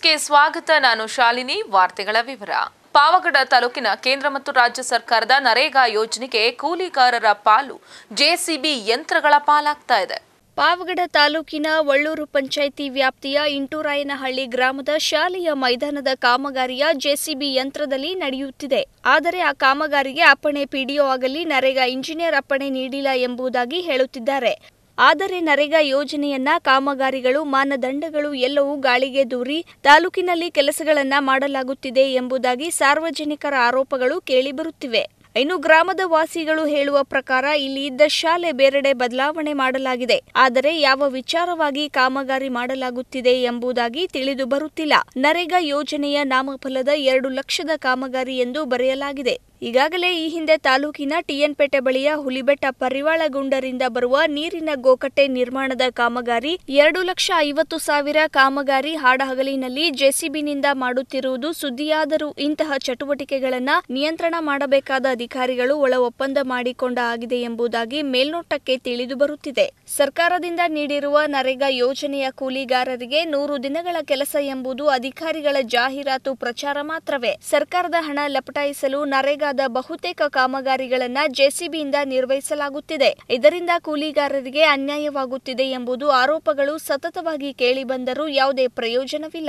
ನ್ಯೂಸ್ಗೆ ಸ್ವಾಗತ ನಾನು ಶಾಲಿನಿ ವಾರ್ತೆಗಳ ವಿವರ ಪಾವಗಡ ತಾಲೂಕಿನ ಕೇಂದ್ರ ಮತ್ತು ರಾಜ್ಯ ಸರ್ಕಾರದ ನರೇಗಾ ಯೋಜನೆಗೆ ಕೂಲಿಗಾರರ ಪಾಲು ಜೆಸಿಬಿ ಯಂತ್ರಗಳ ಪಾಲಾಗ್ತಾ ಇದೆ ಪಾವಗಡ ತಾಲೂಕಿನ ಒಳ್ಳೂರು ಪಂಚಾಯಿತಿ ವ್ಯಾಪ್ತಿಯ ಇಂಟೂರಾಯನಹಳ್ಳಿ ಗ್ರಾಮದ ಶಾಲೆಯ ಮೈದಾನದ ಕಾಮಗಾರಿಯ ಜೆಸಿಬಿ ಯಂತ್ರದಲ್ಲಿ ನಡೆಯುತ್ತಿದೆ ಆದರೆ ಆ ಕಾಮಗಾರಿಗೆ ಅಪ್ಪಣೆ ಪಿಡಿಒ ಆಗಲಿ ನರೇಗಾ ಇಂಜಿನಿಯರ್ ಅಪ್ಪಣೆ ನೀಡಿಲ್ಲ ಎಂಬುದಾಗಿ ಹೇಳುತ್ತಿದ್ದಾರೆ ಆದರೆ ನರೇಗಾ ಯೋಜನೆಯನ್ನ ಕಾಮಗಾರಿಗಳು ಮಾನದಂಡಗಳು ಎಲ್ಲವೂ ಗಾಳಿಗೆ ದೂರಿ ತಾಲೂಕಿನಲ್ಲಿ ಕೆಲಸಗಳನ್ನ ಮಾಡಲಾಗುತ್ತಿದೆ ಎಂಬುದಾಗಿ ಸಾರ್ವಜನಿಕರ ಆರೋಪಗಳು ಕೇಳಿಬರುತ್ತಿವೆ ಇನ್ನು ಗ್ರಾಮದ ವಾಸಿಗಳು ಹೇಳುವ ಪ್ರಕಾರ ಇಲ್ಲಿ ಇದ್ದ ಶಾಲೆ ಬೇರೆಡೆ ಬದಲಾವಣೆ ಮಾಡಲಾಗಿದೆ ಆದರೆ ಯಾವ ವಿಚಾರವಾಗಿ ಕಾಮಗಾರಿ ಮಾಡಲಾಗುತ್ತಿದೆ ಎಂಬುದಾಗಿ ತಿಳಿದು ಬರುತ್ತಿಲ್ಲ ನರೇಗಾ ಯೋಜನೆಯ ನಾಮಫಲದ ಎರಡು ಲಕ್ಷದ ಕಾಮಗಾರಿ ಎಂದು ಬರೆಯಲಾಗಿದೆ ಈಗಾಗಲೇ ಈ ಹಿಂದೆ ತಾಲೂಕಿನ ಟಿಎನ್ಪೇಟೆ ಬಳಿಯ ಹುಲಿಬೆಟ್ಟ ಪರಿವಾಳಗುಂಡರಿಂದ ಬರುವ ನೀರಿನ ಗೋಕಟ್ಟೆ ನಿರ್ಮಾಣದ ಕಾಮಗಾರಿ ಎರಡು ಲಕ್ಷ ಐವತ್ತು ಸಾವಿರ ಕಾಮಗಾರಿ ಹಾಡಹಗಲಿನಲ್ಲಿ ಜೆಸಿಬಿನಿಂದ ಮಾಡುತ್ತಿರುವುದು ಸುದ್ದಿಯಾದರೂ ಇಂತಹ ಚಟುವಟಿಕೆಗಳನ್ನ ನಿಯಂತ್ರಣ ಮಾಡಬೇಕಾದ ಅಧಿಕಾರಿಗಳು ಒಳ ಒಪ್ಪಂದ ಮಾಡಿಕೊಂಡ ಆಗಿದೆ ಎಂಬುದಾಗಿ ಮೇಲ್ನೋಟಕ್ಕೆ ತಿಳಿದು ಬರುತ್ತಿದೆ ಸರ್ಕಾರದಿಂದ ನೀಡಿರುವ ನರೇಗಾ ಯೋಜನೆಯ ಕೂಲಿಗಾರರಿಗೆ ನೂರು ದಿನಗಳ ಕೆಲಸ ಎಂಬುದು ಅಧಿಕಾರಿಗಳ ಜಾಹೀರಾತು ಪ್ರಚಾರ ಮಾತ್ರವೇ ಸರ್ಕಾರದ ಹಣ ಲಪಟಾಯಿಸಲು ನರೇಗಾದ ಬಹುತೇಕ ಕಾಮಗಾರಿಗಳನ್ನ ಜೆಸಿಬಿಯಿಂದ ನಿರ್ವಹಿಸಲಾಗುತ್ತಿದೆ ಇದರಿಂದ ಕೂಲಿಗಾರರಿಗೆ ಅನ್ಯಾಯವಾಗುತ್ತಿದೆ ಎಂಬುದು ಆರೋಪಗಳು ಸತತವಾಗಿ ಕೇಳಿಬಂದರೂ ಯಾವುದೇ ಪ್ರಯೋಜನವಿಲ್ಲ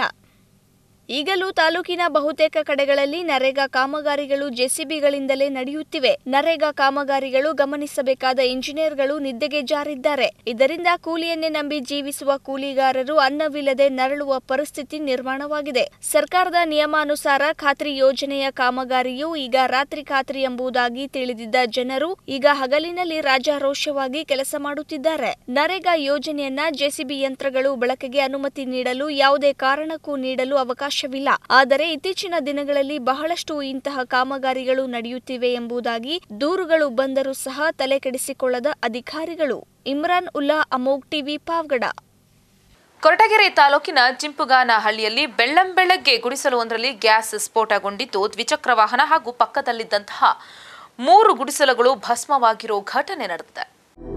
ಈಗಲೂ ತಾಲೂಕಿನ ಬಹುತೇಕ ಕಡೆಗಳಲ್ಲಿ ನರೇಗಾ ಕಾಮಗಾರಿಗಳು ಜೆಸಿಬಿಗಳಿಂದಲೇ ನಡೆಯುತ್ತಿವೆ ನರೇಗಾ ಕಾಮಗಾರಿಗಳು ಗಮನಿಸಬೇಕಾದ ಇಂಜಿನಿಯರ್ಗಳು ನಿದ್ದೆಗೆ ಜಾರಿದ್ದಾರೆ ಇದರಿಂದ ಕೂಲಿಯನ್ನೇ ನಂಬಿ ಜೀವಿಸುವ ಕೂಲಿಗಾರರು ಅನ್ನವಿಲ್ಲದೆ ನರಳುವ ಪರಿಸ್ಥಿತಿ ನಿರ್ಮಾಣವಾಗಿದೆ ಸರ್ಕಾರದ ನಿಯಮಾನುಸಾರ ಖಾತ್ರಿ ಯೋಜನೆಯ ಕಾಮಗಾರಿಯು ಈಗ ರಾತ್ರಿ ಖಾತ್ರಿ ಎಂಬುದಾಗಿ ತಿಳಿದಿದ್ದ ಜನರು ಈಗ ಹಗಲಿನಲ್ಲಿ ರಾಜಾರೋಷವಾಗಿ ಕೆಲಸ ಮಾಡುತ್ತಿದ್ದಾರೆ ನರೇಗಾ ಯೋಜನೆಯನ್ನ ಜೆಸಿಬಿ ಯಂತ್ರಗಳು ಬಳಕೆಗೆ ಅನುಮತಿ ನೀಡಲು ಯಾವುದೇ ಕಾರಣಕ್ಕೂ ನೀಡಲು ಅವಕಾಶವಿಲ್ಲ ಆದರೆ ಇತ್ತೀಚಿನ ದಿನಗಳಲ್ಲಿ ಬಹಳಷ್ಟು ಇಂತಹ ಕಾಮಗಾರಿಗಳು ನಡೆಯುತ್ತಿವೆ ಎಂಬುದಾಗಿ ದೂರುಗಳು ಬಂದರೂ ಸಹ ತಲೆಕೆಡಿಸಿಕೊಳ್ಳದ ಅಧಿಕಾರಿಗಳು ಇಮ್ರಾನ್ ಉಲ್ಲಾ ಅಮೋಗ್ ಟಿವಿ ಪಾವಗಡ ಕೊರಟಗೆರೆ ತಾಲೂಕಿನ ಚಿಂಪುಗಾನಹಳ್ಳಿಯಲ್ಲಿ ಬೆಳ್ಳಂಬೆಳಗ್ಗೆ ಗುಡಿಸಲುವೊಂದರಲ್ಲಿ ಗ್ಯಾಸ್ ಸ್ಫೋಟಗೊಂಡಿದ್ದು ದ್ವಿಚಕ್ರ ವಾಹನ ಹಾಗೂ ಪಕ್ಕದಲ್ಲಿದ್ದಂತಹ ಮೂರು ಗುಡಿಸಲುಗಳು ಭಸ್ಮವಾಗಿರೋ ಘಟನೆ ನಡೆದಿದೆ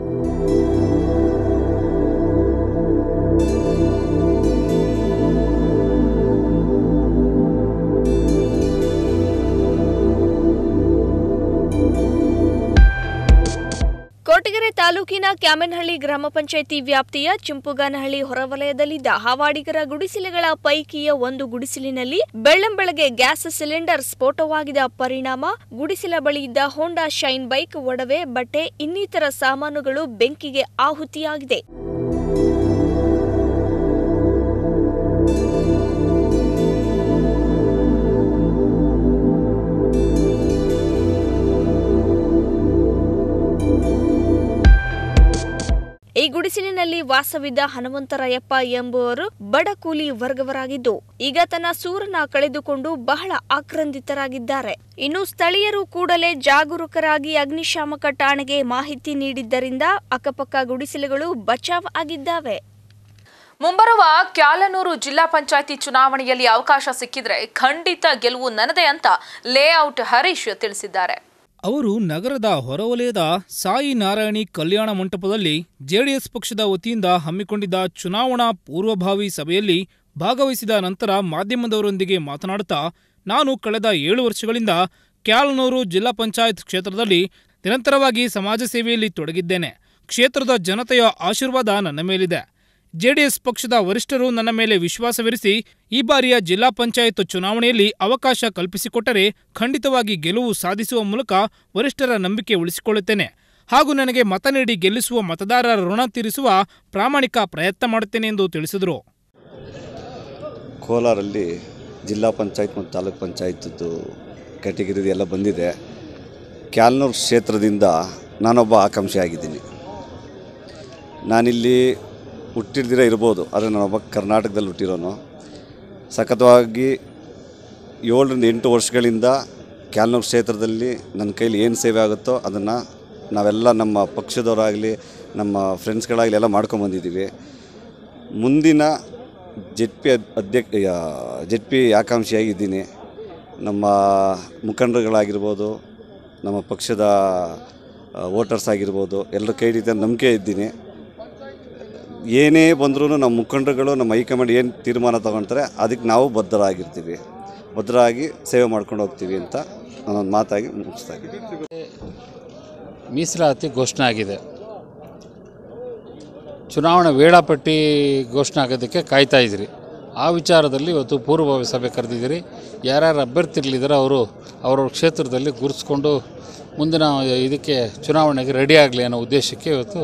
ಕೋಟಗೆರೆ ತಾಲೂಕಿನ ಕ್ಯಾಮೆನಹಳ್ಳಿ ಗ್ರಾಮ ಪಂಚಾಯಿತಿ ವ್ಯಾಪ್ತಿಯ ಚುಂಪುಗಾನಹಳ್ಳಿ ಹೊರವಲಯದಲ್ಲಿದ್ದ ಹಾವಾಡಿಗರ ಗುಡಿಸಲುಗಳ ಪೈಕಿಯ ಒಂದು ಗುಡಿಸಲಿನಲ್ಲಿ ಬೆಳ್ಳಂಬೆಳಗ್ಗೆ ಗ್ಯಾಸ್ ಸಿಲಿಂಡರ್ ಸ್ಫೋಟವಾಗಿದ ಪರಿಣಾಮ ಗುಡಿಸಲ ಬಳಿ ಇದ್ದ ಹೋಂಡಾ ಶೈನ್ ಬೈಕ್ ಒಡವೆ ಬಟ್ಟೆ ಇನ್ನಿತರ ಸಾಮಾನುಗಳು ಬೆಂಕಿಗೆ ಆಹುತಿಯಾಗಿದೆ ಈ ಗುಡಿಸಲಿನಲ್ಲಿ ವಾಸವಿದ್ದ ಹನುಮಂತರಾಯಪ್ಪ ಎಂಬುವರು ಬಡ ಕೂಲಿ ವರ್ಗವರಾಗಿದ್ದು ಈಗ ತನ್ನ ಸೂರನ್ನ ಕಳೆದುಕೊಂಡು ಬಹಳ ಆಕ್ರಂದಿತರಾಗಿದ್ದಾರೆ ಇನ್ನು ಸ್ಥಳೀಯರು ಕೂಡಲೇ ಜಾಗರೂಕರಾಗಿ ಅಗ್ನಿಶಾಮಕ ಠಾಣೆಗೆ ಮಾಹಿತಿ ನೀಡಿದ್ದರಿಂದ ಅಕ್ಕಪಕ್ಕ ಗುಡಿಸಲುಗಳು ಬಚಾವ್ ಆಗಿದ್ದಾವೆ ಮುಂಬರುವ ಕ್ಯಾಲನೂರು ಜಿಲ್ಲಾ ಪಂಚಾಯಿತಿ ಚುನಾವಣೆಯಲ್ಲಿ ಅವಕಾಶ ಸಿಕ್ಕಿದ್ರೆ ಖಂಡಿತ ಗೆಲುವು ನನ್ನದೇ ಅಂತ ಲೇಔಟ್ ಹರೀಶ್ ತಿಳಿಸಿದ್ದಾರೆ ಅವರು ನಗರದ ಹೊರವಲಯದ ಸಾಯಿ ನಾರಾಯಣಿ ಕಲ್ಯಾಣ ಮಂಟಪದಲ್ಲಿ ಜೆಡಿಎಸ್ ಪಕ್ಷದ ವತಿಯಿಂದ ಹಮ್ಮಿಕೊಂಡಿದ್ದ ಚುನಾವಣಾ ಪೂರ್ವಭಾವಿ ಸಭೆಯಲ್ಲಿ ಭಾಗವಹಿಸಿದ ನಂತರ ಮಾಧ್ಯಮದವರೊಂದಿಗೆ ಮಾತನಾಡುತ್ತಾ ನಾನು ಕಳೆದ ಏಳು ವರ್ಷಗಳಿಂದ ಕ್ಯಾಲನೂರು ಜಿಲ್ಲಾ ಪಂಚಾಯತ್ ಕ್ಷೇತ್ರದಲ್ಲಿ ನಿರಂತರವಾಗಿ ಸಮಾಜ ಸೇವೆಯಲ್ಲಿ ತೊಡಗಿದ್ದೇನೆ ಕ್ಷೇತ್ರದ ಜನತೆಯ ಆಶೀರ್ವಾದ ನನ್ನ ಮೇಲಿದೆ ಜೆಡಿಎಸ್ ಪಕ್ಷದ ವರಿಷ್ಠರು ನನ್ನ ಮೇಲೆ ವಿಶ್ವಾಸವಿರಿಸಿ ಈ ಬಾರಿಯ ಜಿಲ್ಲಾ ಪಂಚಾಯತ್ ಚುನಾವಣೆಯಲ್ಲಿ ಅವಕಾಶ ಕಲ್ಪಿಸಿಕೊಟ್ಟರೆ ಖಂಡಿತವಾಗಿ ಗೆಲುವು ಸಾಧಿಸುವ ಮೂಲಕ ವರಿಷ್ಠರ ನಂಬಿಕೆ ಉಳಿಸಿಕೊಳ್ಳುತ್ತೇನೆ ಹಾಗೂ ನನಗೆ ಮತ ನೀಡಿ ಗೆಲ್ಲಿಸುವ ಮತದಾರರ ಋಣ ತೀರಿಸುವ ಪ್ರಾಮಾಣಿಕ ಪ್ರಯತ್ನ ಮಾಡುತ್ತೇನೆ ಎಂದು ತಿಳಿಸಿದರು ಕೋಲಾರಲ್ಲಿ ಜಿಲ್ಲಾ ಪಂಚಾಯತ್ ಮತ್ತು ತಾಲೂಕ್ ಪಂಚಾಯತ್ದು ಕ್ಯಾಟಗಿರಿದು ಎಲ್ಲ ಬಂದಿದೆ ಕ್ಯಾಲ್ನೂರು ಕ್ಷೇತ್ರದಿಂದ ನಾನೊಬ್ಬ ಆಕಾಂಕ್ಷಿ ಆಗಿದ್ದೀನಿ ನಾನಿಲ್ಲಿ ಹುಟ್ಟಿರ್ದಿರ ಇರ್ಬೋದು ಆದರೆ ನಾನೊಬ್ಬ ಕರ್ನಾಟಕದಲ್ಲಿ ಹುಟ್ಟಿರೋನು ಸಖತ್ತವಾಗಿ ಏಳರಿಂದ ಎಂಟು ವರ್ಷಗಳಿಂದ ಕ್ಯಾಲ್ನೂರು ಕ್ಷೇತ್ರದಲ್ಲಿ ನನ್ನ ಕೈಲಿ ಏನು ಸೇವೆ ಆಗುತ್ತೋ ಅದನ್ನು ನಾವೆಲ್ಲ ನಮ್ಮ ಪಕ್ಷದವರಾಗಲಿ ನಮ್ಮ ಫ್ರೆಂಡ್ಸ್ಗಳಾಗಲಿ ಎಲ್ಲ ಮಾಡ್ಕೊಂಬಂದಿದ್ದೀವಿ ಮುಂದಿನ ಜೆಡ್ ಪಿ ಅಧ್ಯಕ್ಷ ಜೆಡ್ ಪಿ ಆಕಾಂಕ್ಷಿಯಾಗಿದ್ದೀನಿ ನಮ್ಮ ಮುಖಂಡರುಗಳಾಗಿರ್ಬೋದು ನಮ್ಮ ಪಕ್ಷದ ವೋಟರ್ಸ್ ಆಗಿರ್ಬೋದು ಎಲ್ಲರ ಕೈ ಹಿಡಿತ ನಂಬಿಕೆ ಇದ್ದೀನಿ ಏನೇ ಬಂದರೂ ನಮ್ಮ ಮುಖಂಡರುಗಳು ನಮ್ಮ ಹೈಕಮಾಂಡ್ ಏನು ತೀರ್ಮಾನ ತಗೊಳ್ತಾರೆ ಅದಕ್ಕೆ ನಾವು ಬದ್ಧರಾಗಿರ್ತೀವಿ ಬದ್ಧರಾಗಿ ಸೇವೆ ಮಾಡ್ಕೊಂಡು ಹೋಗ್ತೀವಿ ಅಂತ ನಾನೊಂದು ಮಾತಾಗಿ ಮುಗಿಸ್ತಾ ಇದ್ದೀನಿ ಮೀಸಲಾತಿ ಘೋಷಣೆ ಆಗಿದೆ ಚುನಾವಣಾ ವೇಳಾಪಟ್ಟಿ ಘೋಷಣೆ ಆಗೋದಕ್ಕೆ ಕಾಯ್ತಾ ಇದ್ದೀರಿ ಆ ವಿಚಾರದಲ್ಲಿ ಇವತ್ತು ಪೂರ್ವಭಾವಿ ಸಭೆ ಕರೆದಿದ್ದೀರಿ ಯಾರ್ಯಾರು ಅಭ್ಯರ್ಥಿಗಳಿದ್ದಾರೆ ಅವರು ಅವ್ರವ್ರ ಕ್ಷೇತ್ರದಲ್ಲಿ ಗುರುತಿಸ್ಕೊಂಡು ಮುಂದಿನ ಇದಕ್ಕೆ ಚುನಾವಣೆಗೆ ರೆಡಿ ಆಗಲಿ ಅನ್ನೋ ಉದ್ದೇಶಕ್ಕೆ ಇವತ್ತು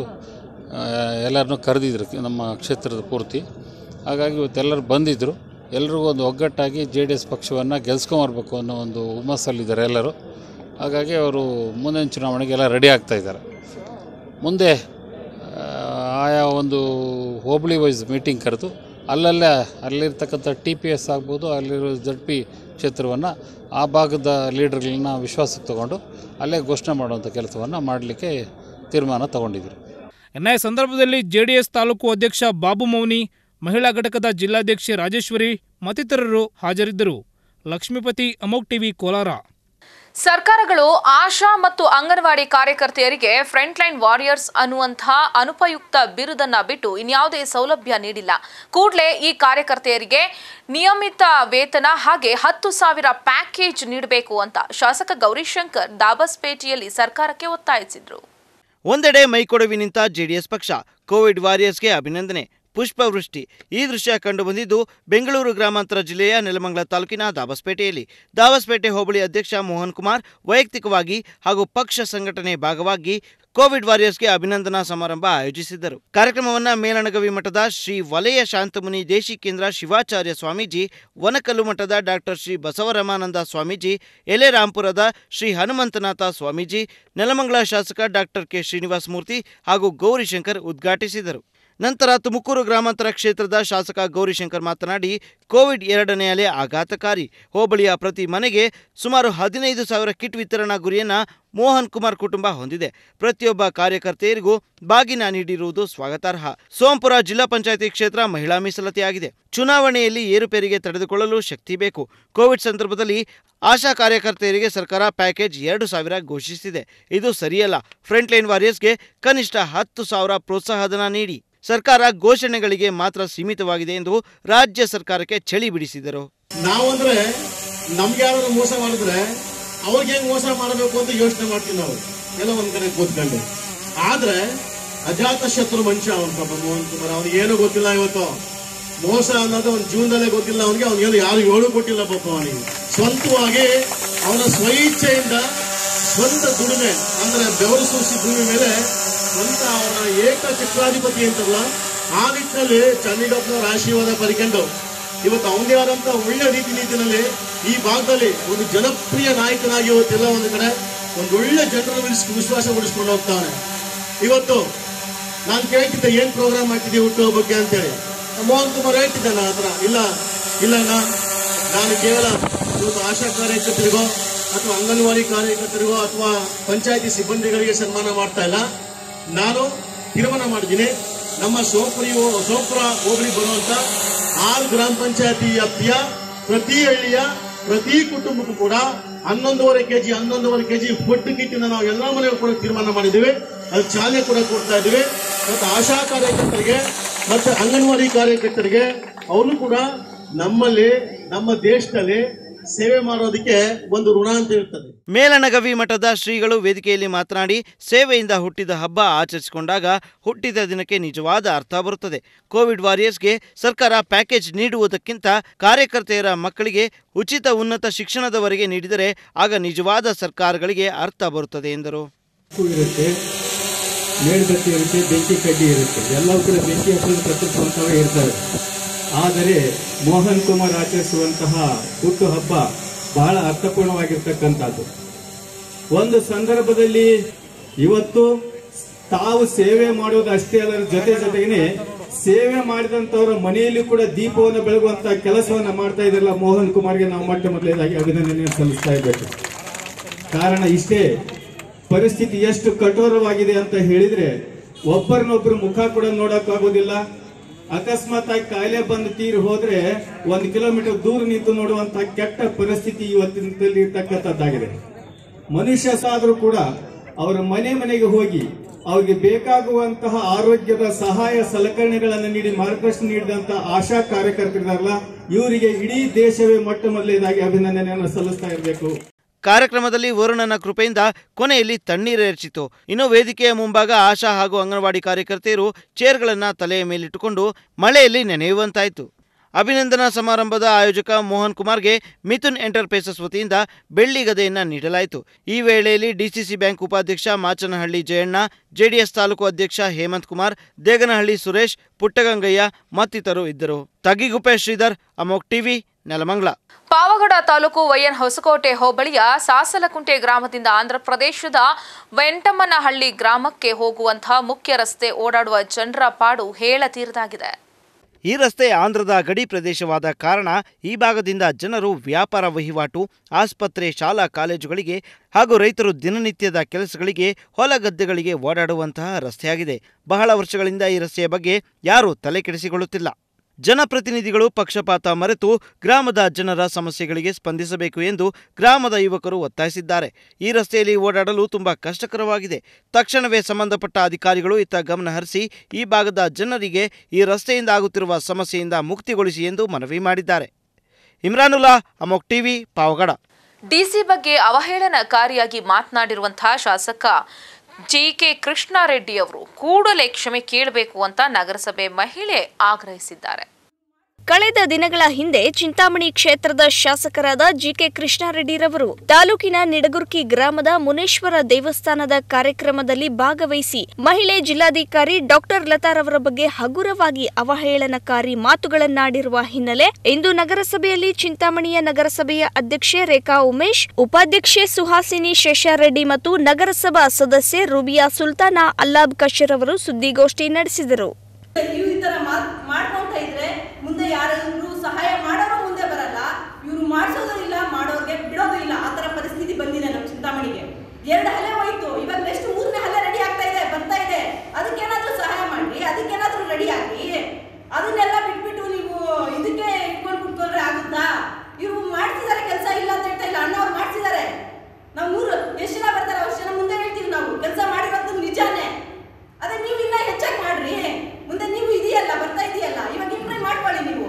ಎಲ್ಲರನ್ನೂ ಕರೆದಿದ್ರು ನಮ್ಮ ಕ್ಷೇತ್ರದ ಪೂರ್ತಿ ಹಾಗಾಗಿ ಇವತ್ತೆಲ್ಲರೂ ಬಂದಿದ್ದರು ಎಲ್ರಿಗೂ ಒಂದು ಒಗ್ಗಟ್ಟಾಗಿ ಜೆ ಡಿ ಎಸ್ ಪಕ್ಷವನ್ನು ಗೆಲ್ಸ್ಕೊಂಬರ್ಬೇಕು ಅನ್ನೋ ಒಂದು ಹುಮ್ಮಸ್ಸಲ್ಲಿದ್ದಾರೆ ಎಲ್ಲರೂ ಹಾಗಾಗಿ ಅವರು ಮುಂದಿನ ಚುನಾವಣೆಗೆ ಎಲ್ಲ ರೆಡಿ ಆಗ್ತಾ ಇದ್ದಾರೆ ಮುಂದೆ ಆ, ಆಯಾ ಒಂದು ಹೋಬಳಿ ವೈಸ್ ಮೀಟಿಂಗ್ ಕರೆದು ಅಲ್ಲಲ್ಲೇ ಅಲ್ಲಿರ್ತಕ್ಕಂಥ ಟಿ ಪಿ ಎಸ್ ಆಗ್ಬೋದು ಅಲ್ಲಿರೋ ಜಡ್ ಪಿ ಕ್ಷೇತ್ರವನ್ನು ಆ ಭಾಗದ ಲೀಡರ್ಗಳನ್ನ ವಿಶ್ವಾಸಕ್ಕೆ ತಗೊಂಡು ಅಲ್ಲೇ ಘೋಷಣೆ ಮಾಡುವಂಥ ಕೆಲಸವನ್ನು ಮಾಡಲಿಕ್ಕೆ ತೀರ್ಮಾನ ತಗೊಂಡಿದ್ರು ಎನ್ಐ ಸಂದರ್ಭದಲ್ಲಿ ಜೆಡಿಎಸ್ ತಾಲೂಕು ಅಧ್ಯಕ್ಷ ಬಾಬು ಮೌನಿ ಮಹಿಳಾ ಘಟಕದ ಜಿಲ್ಲಾಧ್ಯಕ್ಷೆ ರಾಜೇಶ್ವರಿ ಮತ್ತಿತರರು ಹಾಜರಿದ್ದರು ಲಕ್ಷ್ಮೀಪತಿ ಅಮೋಕ್ ಟಿವಿ ಕೋಲಾರ ಸರ್ಕಾರಗಳು ಆಶಾ ಮತ್ತು ಅಂಗನವಾಡಿ ಕಾರ್ಯಕರ್ತೆಯರಿಗೆ ಫ್ರಂಟ್ಲೈನ್ ವಾರಿಯರ್ಸ್ ಅನ್ನುವಂತಹ ಅನುಪಯುಕ್ತ ಬಿರುದನ್ನ ಬಿಟ್ಟು ಇನ್ಯಾವುದೇ ಸೌಲಭ್ಯ ನೀಡಿಲ್ಲ ಕೂಡಲೇ ಈ ಕಾರ್ಯಕರ್ತೆಯರಿಗೆ ನಿಯಮಿತ ವೇತನ ಹಾಗೆ ಹತ್ತು ಸಾವಿರ ಪ್ಯಾಕೇಜ್ ನೀಡಬೇಕು ಅಂತ ಶಾಸಕ ಗೌರಿಶಂಕರ್ ದಾಬಸ್ಪೇಟೆಯಲ್ಲಿ ಸರ್ಕಾರಕ್ಕೆ ಒತ್ತಾಯಿಸಿದ್ರು ಒಂದೆಡೆ ಮೈಕೊಡವಿ ನಿಂತ ಜೆಡಿಎಸ್ ಪಕ್ಷ ಕೋವಿಡ್ ವಾರಿಯರ್ಸ್ಗೆ ಅಭಿನಂದನೆ ಪುಷ್ಪವೃಷ್ಟಿ ಈ ದೃಶ್ಯ ಕಂಡುಬಂದಿದ್ದು ಬೆಂಗಳೂರು ಗ್ರಾಮಾಂತರ ಜಿಲ್ಲೆಯ ನೆಲಮಂಗಲ ತಾಲೂಕಿನ ದಾಬಸ್ಪೇಟೆಯಲ್ಲಿ ದಾಬಸ್ಪೇಟೆ ಹೋಬಳಿ ಅಧ್ಯಕ್ಷ ಮೋಹನ್ ಕುಮಾರ್ ವೈಯಕ್ತಿಕವಾಗಿ ಹಾಗೂ ಪಕ್ಷ ಸಂಘಟನೆ ಭಾಗವಾಗಿ ಕೋವಿಡ್ ವಾರಿಯರ್ಸ್ಗೆ ಅಭಿನಂದನಾ ಸಮಾರಂಭ ಆಯೋಜಿಸಿದ್ದರು ಕಾರ್ಯಕ್ರಮವನ್ನ ಮೇಲಣಗವಿ ಮಠದ ಶ್ರೀ ವಲಯ ಶಾಂತಮುನಿ ದೇಶಿಕೇಂದ್ರ ಶಿವಾಚಾರ್ಯ ಸ್ವಾಮೀಜಿ ವನಕಲ್ಲು ಮಠದ ಡಾಕ್ಟರ್ ಶ್ರೀ ಬಸವರಮಾನಂದ ಸ್ವಾಮೀಜಿ ಎಲೆರಾಂಪುರದ ಶ್ರೀ ಹನುಮಂತನಾಥ ಸ್ವಾಮೀಜಿ ನೆಲಮಂಗಲ ಶಾಸಕ ಡಾಕ್ಟರ್ ಕೆ ಶ್ರೀನಿವಾಸ ಮೂರ್ತಿ ಹಾಗೂ ಗೌರಿಶಂಕರ್ ಉದ್ಘಾಟಿಸಿದರು ನಂತರ ತುಮಕೂರು ಗ್ರಾಮಾಂತರ ಕ್ಷೇತ್ರದ ಶಾಸಕ ಗೌರಿಶಂಕರ್ ಮಾತನಾಡಿ ಕೋವಿಡ್ ಎರಡನೇ ಅಲೆ ಆಘಾತಕಾರಿ ಹೋಬಳಿಯ ಪ್ರತಿ ಮನೆಗೆ ಸುಮಾರು ಹದಿನೈದು ಸಾವಿರ ಕಿಟ್ ವಿತರಣಾ ಗುರಿಯನ್ನ ಮೋಹನ್ ಕುಮಾರ್ ಕುಟುಂಬ ಹೊಂದಿದೆ ಪ್ರತಿಯೊಬ್ಬ ಕಾರ್ಯಕರ್ತೆಯರಿಗೂ ಬಾಗಿನ ನೀಡಿರುವುದು ಸ್ವಾಗತಾರ್ಹ ಸೋಂಪುರ ಜಿಲ್ಲಾ ಪಂಚಾಯಿತಿ ಕ್ಷೇತ್ರ ಮಹಿಳಾ ಮೀಸಲಾತಿಯಾಗಿದೆ ಚುನಾವಣೆಯಲ್ಲಿ ಏರುಪೇರಿಗೆ ತಡೆದುಕೊಳ್ಳಲು ಶಕ್ತಿ ಬೇಕು ಕೋವಿಡ್ ಸಂದರ್ಭದಲ್ಲಿ ಆಶಾ ಕಾರ್ಯಕರ್ತೆಯರಿಗೆ ಸರ್ಕಾರ ಪ್ಯಾಕೇಜ್ ಎರಡು ಸಾವಿರ ಘೋಷಿಸಿದೆ ಇದು ಸರಿಯಲ್ಲ ಫ್ರಂಟ್ಲೈನ್ ವಾರಿಯರ್ಸ್ಗೆ ಕನಿಷ್ಠ ಹತ್ತು ಸಾವಿರ ಪ್ರೋತ್ಸಾಹಧನ ನೀಡಿ ಸರ್ಕಾರ ಘೋಷಣೆಗಳಿಗೆ ಮಾತ್ರ ಸೀಮಿತವಾಗಿದೆ ಎಂದು ರಾಜ್ಯ ಸರ್ಕಾರಕ್ಕೆ ಚಳಿ ಬಿಡಿಸಿದರು ನಾವಂದ್ರೆ ನಮ್ಗೆ ಯಾರು ಮೋಸ ಮಾಡಿದ್ರೆ ಅವ್ರಿಗೆ ಹೆಂಗ್ ಮೋಸ ಮಾಡಬೇಕು ಅಂತ ಯೋಚನೆ ಮಾಡ್ತೀವಿ ನಾವು ಎಲ್ಲ ಒಂದ್ ಕಡೆ ಕೂತ್ಕೊಂಡು ಆದ್ರೆ ಅಜಾತ ಶತ್ರು ಮನುಷ್ಯ ಅವನ್ ಪಾಪ ಮೋಹನ್ ಕುಮಾರ್ ಅವ್ನಿಗೆ ಏನು ಗೊತ್ತಿಲ್ಲ ಇವತ್ತು ಮೋಸ ಅನ್ನೋದು ಅವ್ನ ಜೀವನದಲ್ಲೇ ಗೊತ್ತಿಲ್ಲ ಅವನಿಗೆ ಅವ್ನಿಗೇನು ಯಾರು ಹೇಳು ಕೊಟ್ಟಿಲ್ಲ ಪಾಪ ಅವನಿಗೆ ಸ್ವಂತವಾಗಿ ಅವನ ಸ್ವಇಚ್ಛೆಯಿಂದ ಸ್ವಂತ ದುಡಿಮೆ ಅಂದ್ರೆ ಬೆವರು ಸೂಸಿ ಭೂಮಿ ಮೇಲೆ ಸ್ವಂತ ಅವನ ಏಕ ಚಕ್ರಾಧಿಪತಿ ಅಂತಲ್ಲ ಆ ನಿಟ್ಟಿನಲ್ಲಿ ಚಂಡೀಗಪ್ಪನವರ ಆಶೀರ್ವಾದ ಪಡ್ಕೊಂಡು ಇವತ್ತು ಅವನದೇ ಆದಂತ ಒಳ್ಳೆ ರೀತಿ ನೀತಿನಲ್ಲಿ ಈ ಭಾಗದಲ್ಲಿ ಒಂದು ಜನಪ್ರಿಯ ನಾಯಕನಾಗಿ ಇವತ್ತೆಲ್ಲ ಒಂದು ಕಡೆ ಒಂದು ಒಳ್ಳೆ ಜನರ ವಿಶ್ವಾಸ ಉಳಿಸ್ಕೊಂಡು ಹೋಗ್ತಾನೆ ಇವತ್ತು ನಾನು ಕೇಳ್ತಿದ್ದೆ ಏನ್ ಪ್ರೋಗ್ರಾಮ್ ಮಾಡ್ತಿದ್ದೀವಿ ಹುಟ್ಟುವ ಬಗ್ಗೆ ಅಂತೇಳಿ ಮೋಹನ್ ಕುಮಾರ್ ಹೇಳ್ತಿದ್ದೆ ನನ್ನ ಹತ್ರ ಇಲ್ಲ ಇಲ್ಲ ಅಣ್ಣ ನಾನು ಕೇವಲ ಇವತ್ತು ಆಶಾ ಕಾರ್ಯಕರ್ತರಿಗೋ ಅಥವಾ ಅಂಗನವಾಡಿ ಕಾರ್ಯಕರ್ತರಿಗೋ ಅಥವಾ ಪಂಚಾಯತಿ ಸಿಬ್ಬಂದಿಗಳಿಗೆ ಸನ್ಮಾನ ಮಾಡ್ತಾ ಇಲ್ಲ ನಾನು ತೀರ್ಮಾನ ಮಾಡಿದ್ದೀನಿ ನಮ್ಮ ಸೋಪುರಿ ಸೋಪುರ ಹೋಬಳಿ ಬರುವಂತ ಆರು ಗ್ರಾಮ ಪಂಚಾಯತಿ ವ್ಯಾಪ್ತಿಯ ಪ್ರತಿ ಹಳ್ಳಿಯ ಪ್ರತಿ ಕುಟುಂಬಕ್ಕೂ ಕೂಡ ಹನ್ನೊಂದೂವರೆ ಕೆಜಿ ಹನ್ನೊಂದೂವರೆ ಕೆಜಿ ಫುಡ್ ಕಿಟ್ಟಿನ ನಾವು ಎಲ್ಲ ಮನೆಗೂ ಕೂಡ ತೀರ್ಮಾನ ಮಾಡಿದ್ದೀವಿ ಅದು ಚಾಲನೆ ಕೂಡ ಕೊಡ್ತಾ ಇದ್ದೀವಿ ಮತ್ತು ಆಶಾ ಕಾರ್ಯಕರ್ತರಿಗೆ ಮತ್ತು ಅಂಗನವಾಡಿ ಕಾರ್ಯಕರ್ತರಿಗೆ ಅವರು ಕೂಡ ನಮ್ಮಲ್ಲಿ ನಮ್ಮ ದೇಶದಲ್ಲಿ ಸೇವೆ ಮಾಡೋದಕ್ಕೆ ಒಂದು ಋಣ ಅಂತ ಇರ್ತದೆ ಮೇಲನಗವಿ ಮಠದ ಶ್ರೀಗಳು ವೇದಿಕೆಯಲ್ಲಿ ಮಾತನಾಡಿ ಸೇವೆಯಿಂದ ಹುಟ್ಟಿದ ಹಬ್ಬ ಆಚರಿಸಿಕೊಂಡಾಗ ಹುಟ್ಟಿದ ದಿನಕ್ಕೆ ನಿಜವಾದ ಅರ್ಥ ಬರುತ್ತದೆ ಕೋವಿಡ್ ವಾರಿಯರ್ಸ್ಗೆ ಸರ್ಕಾರ ಪ್ಯಾಕೇಜ್ ನೀಡುವುದಕ್ಕಿಂತ ಕಾರ್ಯಕರ್ತೆಯರ ಮಕ್ಕಳಿಗೆ ಉಚಿತ ಉನ್ನತ ಶಿಕ್ಷಣದವರೆಗೆ ನೀಡಿದರೆ ಆಗ ನಿಜವಾದ ಸರ್ಕಾರಗಳಿಗೆ ಅರ್ಥ ಬರುತ್ತದೆ ಎಂದರು ಉಪ್ಪು ಇರುತ್ತೆ ಮೇಲ್ಬತ್ತಿ ಇರುತ್ತೆ ಬೆಂಕಿ ಕಡ್ಡಿ ಇರುತ್ತೆ ಎಲ್ಲವೂ ಕೂಡ ಬೆಂಕಿ ಹಚ್ಚಲು ಕತ್ತರಿಸುವಂತವೇ ಇರ್ತವೆ ಆದರೆ ಮೋಹನ್ ಕುಮಾರ್ ಆಚರಿಸುವಂತಹ ಹುಟ್ಟು ಹಬ್ಬ ಬಹಳ ಅರ್ಥಪೂರ್ಣವಾಗಿರ್ತಕ್ಕಂಥದ್ದು ಒಂದು ಸಂದರ್ಭದಲ್ಲಿ ಇವತ್ತು ತಾವು ಸೇವೆ ಮಾಡೋದು ಅಷ್ಟೇ ಅಲ್ಲ ಜೊತೆ ಜೊತೆಗೇನೆ ಸೇವೆ ಮಾಡಿದಂತವರ ಮನೆಯಲ್ಲಿ ಕೂಡ ದೀಪವನ್ನು ಬೆಳಗುವಂತ ಕೆಲಸವನ್ನ ಮಾಡ್ತಾ ಇದ್ರಲ್ಲ ಮೋಹನ್ ಕುಮಾರ್ಗೆ ನಾವು ಮೊಟ್ಟ ಮೊದಲನೇದಾಗಿ ಅಭಿನಂದನೆ ಸಲ್ಲಿಸ್ತಾ ಇರಬೇಕು ಕಾರಣ ಇಷ್ಟೇ ಪರಿಸ್ಥಿತಿ ಎಷ್ಟು ಕಠೋರವಾಗಿದೆ ಅಂತ ಹೇಳಿದ್ರೆ ಒಬ್ಬರನ್ನೊಬ್ರು ಮುಖ ಕೂಡ ನೋಡಕ್ ಆಗೋದಿಲ್ಲ ಅಕಸ್ಮಾತ್ ಆಗಿ ಕಾಯಿಲೆ ಬಂದು ತೀರಿ ಹೋದ್ರೆ ಒಂದು ಕಿಲೋಮೀಟರ್ ದೂರ ನಿಂತು ನೋಡುವಂತ ಕೆಟ್ಟ ಪರಿಸ್ಥಿತಿ ಇವತ್ತಿನಲ್ಲಿ ಇರ್ತಕ್ಕಂಥದ್ದಾಗಿದೆ ಮನುಷ್ಯ ಸಾದರೂ ಕೂಡ ಅವರ ಮನೆ ಮನೆಗೆ ಹೋಗಿ ಅವರಿಗೆ ಬೇಕಾಗುವಂತಹ ಆರೋಗ್ಯದ ಸಹಾಯ ಸಲಕರಣೆಗಳನ್ನು ನೀಡಿ ಮಾರ್ಗದರ್ಶನ ನೀಡಿದಂತಹ ಆಶಾ ಕಾರ್ಯಕರ್ತರಿದಾರಲ್ಲ ಇವರಿಗೆ ಇಡೀ ದೇಶವೇ ಮೊಟ್ಟ ಮೊದಲನೇದಾಗಿ ಅಭಿನಂದನೆಯನ್ನು ಸಲ್ಲಿಸ್ತಾ ಇರಬೇಕು ಕಾರ್ಯಕ್ರಮದಲ್ಲಿ ವರುಣನ ಕೃಪೆಯಿಂದ ಕೊನೆಯಲ್ಲಿ ತಣ್ಣೀರೇರ್ಚಿತು ಇನ್ನು ವೇದಿಕೆಯ ಮುಂಭಾಗ ಆಶಾ ಹಾಗೂ ಅಂಗನವಾಡಿ ಕಾರ್ಯಕರ್ತೆಯರು ಚೇರ್ಗಳನ್ನು ತಲೆಯ ಮೇಲಿಟ್ಟುಕೊಂಡು ಮಳೆಯಲ್ಲಿ ನೆನೆಯುವಂತಾಯಿತು ಅಭಿನಂದನಾ ಸಮಾರಂಭದ ಆಯೋಜಕ ಮೋಹನ್ ಕುಮಾರ್ಗೆ ಮಿಥುನ್ ಎಂಟರ್ಪ್ರೈಸಸ್ ವತಿಯಿಂದ ಬೆಳ್ಳಿ ಗದೆಯನ್ನ ನೀಡಲಾಯಿತು ಈ ವೇಳೆಯಲ್ಲಿ ಡಿಸಿಸಿ ಬ್ಯಾಂಕ್ ಉಪಾಧ್ಯಕ್ಷ ಮಾಚನಹಳ್ಳಿ ಜಯಣ್ಣ ಜೆಡಿಎಸ್ ತಾಲೂಕು ಅಧ್ಯಕ್ಷ ಹೇಮಂತ್ ಕುಮಾರ್ ದೇಗನಹಳ್ಳಿ ಸುರೇಶ್ ಪುಟ್ಟಗಂಗಯ್ಯ ಮತ್ತಿತರರು ಇದ್ದರು ತಗ್ಗಿಗುಪ್ಪೆ ಶ್ರೀಧರ್ ಅಮೋಕ್ ಟಿವಿ ನೆಲಮಂಗಲ ಪಾವಗಡ ತಾಲೂಕು ವೈಎನ್ ಹೊಸಕೋಟೆ ಹೋಬಳಿಯ ಸಾಸಲಕುಂಟೆ ಗ್ರಾಮದಿಂದ ಆಂಧ್ರಪ್ರದೇಶದ ವೆಂಟಮ್ಮನಹಳ್ಳಿ ಗ್ರಾಮಕ್ಕೆ ಹೋಗುವಂತಹ ಮುಖ್ಯ ರಸ್ತೆ ಓಡಾಡುವ ಜನರ ಪಾಡು ಹೇಳತೀರದಾಗಿದೆ ಈ ರಸ್ತೆ ಆಂಧ್ರದ ಗಡಿ ಪ್ರದೇಶವಾದ ಕಾರಣ ಈ ಭಾಗದಿಂದ ಜನರು ವ್ಯಾಪಾರ ವಹಿವಾಟು ಆಸ್ಪತ್ರೆ ಶಾಲಾ ಕಾಲೇಜುಗಳಿಗೆ ಹಾಗೂ ರೈತರು ದಿನನಿತ್ಯದ ಕೆಲಸಗಳಿಗೆ ಹೊಲ ಗದ್ದೆಗಳಿಗೆ ಓಡಾಡುವಂತಹ ರಸ್ತೆಯಾಗಿದೆ ಬಹಳ ವರ್ಷಗಳಿಂದ ಈ ರಸ್ತೆಯ ಬಗ್ಗೆ ಯಾರೂ ತಲೆ ಕೆಡಿಸಿಕೊಳ್ಳುತ್ತಿಲ್ಲ ಜನಪ್ರತಿನಿಧಿಗಳು ಪಕ್ಷಪಾತ ಮರೆತು ಗ್ರಾಮದ ಜನರ ಸಮಸ್ಯೆಗಳಿಗೆ ಸ್ಪಂದಿಸಬೇಕು ಎಂದು ಗ್ರಾಮದ ಯುವಕರು ಒತ್ತಾಯಿಸಿದ್ದಾರೆ ಈ ರಸ್ತೆಯಲ್ಲಿ ಓಡಾಡಲು ತುಂಬಾ ಕಷ್ಟಕರವಾಗಿದೆ ತಕ್ಷಣವೇ ಸಂಬಂಧಪಟ್ಟ ಅಧಿಕಾರಿಗಳು ಇತ್ತ ಗಮನ ಹರಿಸಿ ಈ ಭಾಗದ ಜನರಿಗೆ ಈ ರಸ್ತೆಯಿಂದ ಆಗುತ್ತಿರುವ ಸಮಸ್ಯೆಯಿಂದ ಮುಕ್ತಿಗೊಳಿಸಿ ಎಂದು ಮನವಿ ಮಾಡಿದ್ದಾರೆ ಇಮ್ರಾನುಲ್ಲಾ ಅಮೋಕ್ ಟಿವಿ ಪಾವಗಡ ಡಿಸಿ ಬಗ್ಗೆ ಅವಹೇಳನಕಾರಿಯಾಗಿ ಮಾತನಾಡಿರುವಂತಹ ಶಾಸಕ ಜಿಕೆ ಕೃಷ್ಣಾರೆಡ್ಡಿ ಅವರು ಕೂಡಲೇ ಕ್ಷಮೆ ಕೇಳಬೇಕು ಅಂತ ನಗರಸಭೆ ಮಹಿಳೆ ಆಗ್ರಹಿಸಿದ್ದಾರೆ ಕಳೆದ ದಿನಗಳ ಹಿಂದೆ ಚಿಂತಾಮಣಿ ಕ್ಷೇತ್ರದ ಶಾಸಕರಾದ ಜಿಕೆ ಕೃಷ್ಣಾರೆಡ್ಡಿರವರು ತಾಲೂಕಿನ ನಿಡಗುರ್ಕಿ ಗ್ರಾಮದ ಮುನೇಶ್ವರ ದೇವಸ್ಥಾನದ ಕಾರ್ಯಕ್ರಮದಲ್ಲಿ ಭಾಗವಹಿಸಿ ಮಹಿಳೆ ಜಿಲ್ಲಾಧಿಕಾರಿ ಡಾಕ್ಟರ್ ಲತಾರವರ ಬಗ್ಗೆ ಹಗುರವಾಗಿ ಅವಹೇಳನಕಾರಿ ಮಾತುಗಳನ್ನಾಡಿರುವ ಹಿನ್ನೆಲೆ ಇಂದು ನಗರಸಭೆಯಲ್ಲಿ ಚಿಂತಾಮಣಿಯ ನಗರಸಭೆಯ ಅಧ್ಯಕ್ಷೆ ರೇಖಾ ಉಮೇಶ್ ಉಪಾಧ್ಯಕ್ಷೆ ಸುಹಾಸಿನಿ ಶೇಷಾರೆಡ್ಡಿ ಮತ್ತು ನಗರಸಭಾ ಸದಸ್ಯೆ ರೂಬಿಯಾ ಸುಲ್ತಾನಾ ಅಲ್ಲಾಬ್ ಕಶರ್ ಅವರು ಸುದ್ದಿಗೋಷ್ಠಿ ನಡೆಸಿದರು ನೀವು ಈ ತರ ಮಾಡ್ ಮಾಡ್ಕೊಂತ ಇದ್ರೆ ಮುಂದೆ ಯಾರಾದ್ರೂ ಸಹಾಯ ಮಾಡೋರು ಮುಂದೆ ಬರಲ್ಲ ಇವ್ರು ಮಾಡ್ಸೋದು ಇಲ್ಲ ಮಾಡೋರ್ಗೆ ಬಿಡೋದು ಇಲ್ಲ ಆ ತರ ಪರಿಸ್ಥಿತಿ ಬಂದಿದೆ ನಮ್ಮ ಚಿಂತಾಮಣಿಗೆ ಎರಡು ಹಲೆ ಹೋಯ್ತು ಇವಾಗ ನೆಕ್ಸ್ಟ್ ಮೂರನೇ ಹಲೆ ರೆಡಿ ಆಗ್ತಾ ಇದೆ ಬರ್ತಾ ಇದೆ ಅದಕ್ಕೇನಾದ್ರೂ ಸಹಾಯ ಮಾಡ್ರಿ ಅದಕ್ಕೇನಾದ್ರೂ ರೆಡಿ ಆಗಿ ಅದನ್ನೆಲ್ಲ ಬಿಟ್ಬಿಟ್ಟು ನೀವು ಇದಕ್ಕೆ ಇಟ್ಕೊಂಡು ಕುತ್ಕೊಂಡ್ರೆ ಆಗುತ್ತಾ ಇವ್ರು ಮಾಡ್ತಿದ್ದಾರೆ ಕೆಲಸ ಇಲ್ಲ ಅಂತ ಹೇಳ್ತಾ ಇಲ್ಲ ಅಣ್ಣ ಅವ್ರು ಮಾಡ್ತಿದ್ದಾರೆ ನಾವು ಮೂರು ಎಷ್ಟು ಜನ ಬರ್ತಾರೆ ಅಷ್ಟು ಜನ ಮುಂದೆ ಹೇಳ್ತೀವಿ ನಾವು ಕೆಲಸ ಮಾಡಿರೋದು ನಿಜಾನೇ ಅದೇ ನೀವು ಇನ್ನ ಹೆಚ್ಚಾಗಿ ಮಾಡ್ರಿ ಮುಂದೆ ನೀವು ಇದೆಯಲ್ಲ ಬರ್ತಾ ಇದೆಯಲ್ಲ ಇವಾಗ ಇಂಪ್ರೂವ್ ಮಾಡ್ಕೊಳ್ಳಿ ನೀವು